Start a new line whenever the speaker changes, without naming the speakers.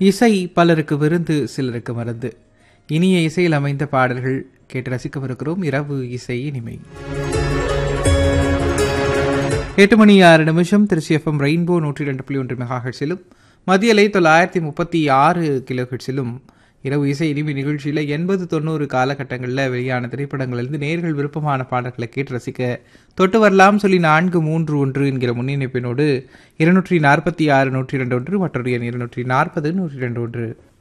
இசை பலருக்கு விருந்து சிலருக்கு மருந்து இனிய இசையில் அமைந்த பாடல்கள் கேட்டு ரசிக்கவிருக்கிறோம் இரவு இசை இனிமை எட்டு மணி ஆறு நிமிஷம் திருச்சி எஃப்எம் ரெயின்போ நூற்றி ரெண்டு புள்ளி ஒன்று மெகா ஹெட்ஸிலும் மதியலை தொள்ளாயிரத்தி முப்பத்தி ஆறு கிலோ ஹெட்ஸிலும் இரவு இசை இனிமை நிகழ்ச்சியில் எண்பது தொண்ணூறு காலகட்டங்களில் வெளியான திரைப்படங்களிலிருந்து நேர்கள் விருப்பமான பாடல்களை கேட்டு ரசிக்க தொட்டு வரலாம் சொல்லி நான்கு மூன்று ஒன்று என்கிற முன்னிணைப்பினோடு இருநூற்றி நாற்பத்தி ஆறு நூற்றி ரெண்டு ஒன்று மற்றொரு எண் இருநூற்றி நாற்பது நூற்றி ரெண்டு ஒன்று